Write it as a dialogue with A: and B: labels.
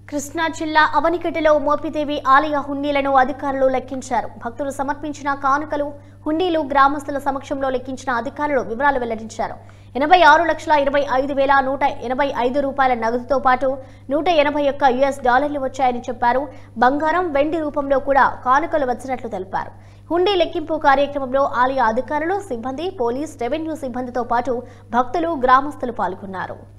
A: కృష్ణా జిల్లా అవనికటిలో మోపిదేవి ఆలయ హుండీలను అధికారులు లెక్కించారు భక్తులు సమర్పించిన కానుకలు హుండీలు గ్రామస్తుల సమక్షంలో లెక్కించిన అధికారులు వివరాలు వెల్లడించారు ఎనభై ఆరు లక్షల ఇరవై ఐదు వేల నూట ఎనభై ఐదు రూపాయల నగదుతో పాటు నూట ఎనభై ఒక్క యుఎస్ డాలర్లు వచ్చాయని చెప్పారు బంగారం వెండి రూపంలో కూడా కానుకలు వచ్చినట్లు తెలిపారు హుండీ లెక్కింపు కార్యక్రమంలో ఆలయ అధికారులు సిబ్బంది పోలీస్ రెవెన్యూ సిబ్బందితో పాటు భక్తులు గ్రామస్తులు పాల్గొన్నారు